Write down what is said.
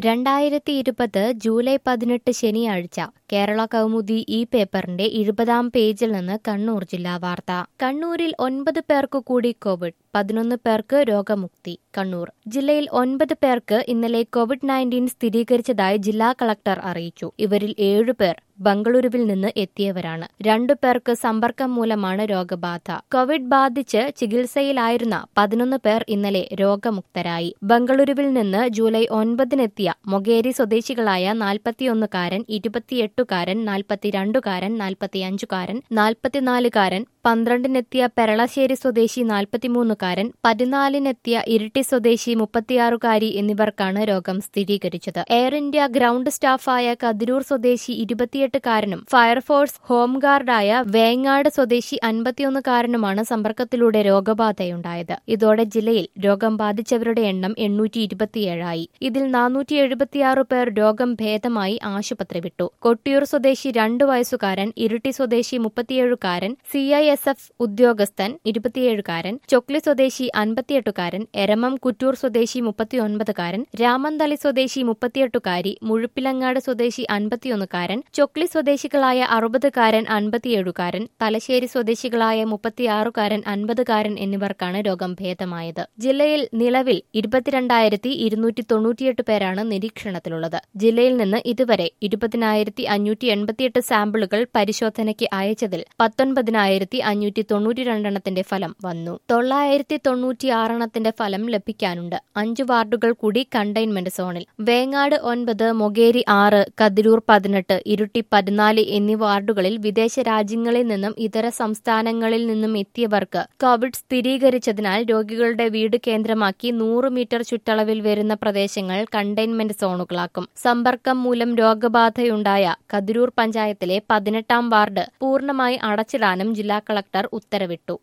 രണ്ടായിരത്തി ഇരുപത് ജൂലൈ പതിനെട്ട് ശനിയാഴ്ച കേരള കൗമുദി ഈ പേപ്പറിന്റെ ഇരുപതാം പേജിൽ നിന്ന് കണ്ണൂർ ജില്ലാ വാർത്ത കണ്ണൂരിൽ ഒൻപത് പേർക്ക് കൂടി കോവിഡ് പതിനൊന്ന് പേർക്ക് രോഗമുക്തി കണ്ണൂർ ജില്ലയിൽ ഒൻപത് പേർക്ക് ഇന്നലെ കോവിഡ് നയൻറ്റീൻ സ്ഥിരീകരിച്ചതായി ജില്ലാ കളക്ടർ അറിയിച്ചു ഇവരിൽ ഏഴുപേർ ബംഗളൂരുവിൽ നിന്ന് എത്തിയവരാണ് രണ്ടു പേർക്ക് സമ്പർക്കം മൂലമാണ് രോഗബാധ കോവിഡ് ബാധിച്ച് ചികിത്സയിലായിരുന്ന പതിനൊന്ന് പേർ ഇന്നലെ രോഗമുക്തരായി ബംഗളൂരുവിൽ നിന്ന് ജൂലൈ ഒൻപതിനെത്തിയ മൊകേരി സ്വദേശികളായ നാൽപ്പത്തിയൊന്നുകാരൻ ഇരുപത്തിയെട്ടുകാരൻ നാൽപ്പത്തിരണ്ടുകാരൻ നാൽപ്പത്തിയഞ്ചുകാരൻ നാൽപ്പത്തിനാലുകാരൻ പന്ത്രണ്ടിനെത്തിയ പെരളശ്ശേരി സ്വദേശി നാൽപ്പത്തിമൂന്നുകാരൻ പതിനാലിനെത്തിയ ഇരിട്ടി സ്വദേശി മുപ്പത്തിയാറുകാരി എന്നിവർക്കാണ് രോഗം സ്ഥിരീകരിച്ചത് എയർ ഇന്ത്യ ഗ്രൗണ്ട് സ്റ്റാഫായ കതിരൂർ സ്വദേശി ഇരുപത്തിയെട്ടുകാരനും ഫയർഫോഴ്സ് ഹോംഗാർഡായ വേങ്ങാട് സ്വദേശി അൻപത്തിയൊന്നുകാരനുമാണ് സമ്പർക്കത്തിലൂടെ രോഗബാധയുണ്ടായത് ഇതോടെ ജില്ലയിൽ രോഗം ബാധിച്ചവരുടെ എണ്ണം എണ്ണൂറ്റി ഇരുപത്തിയേഴായി ഇതിൽ നാനൂറ്റി എഴുപത്തിയാറ് പേർ രോഗം ഭേദമായി ആശുപത്രി വിട്ടു കൊട്ടിയൂർ സ്വദേശി രണ്ടു വയസ്സുകാരൻ ഇരിട്ടി സ്വദേശി മുപ്പത്തിയേഴുകാരൻ സി ഐ എസ് എഫ് ഉദ്യോഗസ്ഥൻ ഇരുപത്തിയേഴുകാരൻ ചൊക്ലി സ്വദേശി അൻപത്തിയെട്ടുകാരൻ എരമം കുറ്റൂർ സ്വദേശി മുപ്പത്തിയൊൻപതുകാരൻ രാമന്തളി സ്വദേശി മുപ്പത്തിയെട്ടുകാരി മുഴുപ്പിലങ്ങാട് സ്വദേശി അൻപത്തിയൊന്നുകാരൻ ചൊക്ലി സ്വദേശികളായ അറുപതുകാരൻ അൻപത്തിയേഴുകാരൻ തലശ്ശേരി സ്വദേശികളായ മുപ്പത്തിയാറുകാരൻ അൻപതുകാരൻ എന്നിവർക്കാണ് രോഗം ഭേദമായത് ജില്ലയിൽ നിലവിൽ ഇരുപത്തിരണ്ടായിരത്തി ഇരുന്നൂറ്റി തൊണ്ണൂറ്റിയെട്ട് പേരാണ് നിരീക്ഷണത്തിലുള്ളത് ജില്ലയിൽ നിന്ന് ഇതുവരെ ഇരുപതിനായിരത്തി അഞ്ഞൂറ്റി എൺപത്തിയെട്ട് സാമ്പിളുകൾ പരിശോധനയ്ക്ക് അയച്ചതിൽ പത്തൊൻപതിനായിരത്തി അഞ്ഞൂറ്റി തൊണ്ണൂറ്റി രണ്ടെണ്ണത്തിന്റെ ഫലം വന്നു തൊള്ളായിരത്തി തൊണ്ണൂറ്റിയാറെണ്ണത്തിന്റെ ഫലം ലഭിക്കാനുണ്ട് അഞ്ചു വാർഡുകൾ കൂടി കണ്ടെയ്ൻമെന്റ് സോണിൽ വേങ്ങാട് ഒൻപത് മൊകേരി ആറ് കതിരൂർ പതിനെട്ട് ഇരുട്ടി പതിനാല് എന്നീ വാർഡുകളിൽ വിദേശ രാജ്യങ്ങളിൽ നിന്നും ഇതര സംസ്ഥാനങ്ങളിൽ നിന്നും എത്തിയവർക്ക് കോവിഡ് സ്ഥിരീകരിച്ചതിനാൽ രോഗികളുടെ വീട് കേന്ദ്രമാക്കി നൂറ് മീറ്റർ ചുറ്റളവിൽ വരുന്ന പ്രദേശങ്ങൾ കണ്ടെയ്ൻമെന്റ് സോണുകളാക്കും സമ്പർക്കം മൂലം രോഗബാധയുണ്ടായ കതിരൂർ പഞ്ചായത്തിലെ പതിനെട്ടാം വാർഡ് പൂർണ്ണമായി അടച്ചിടാനും ജില്ലാ കളക്ടർ ഉത്തരവിട്ടു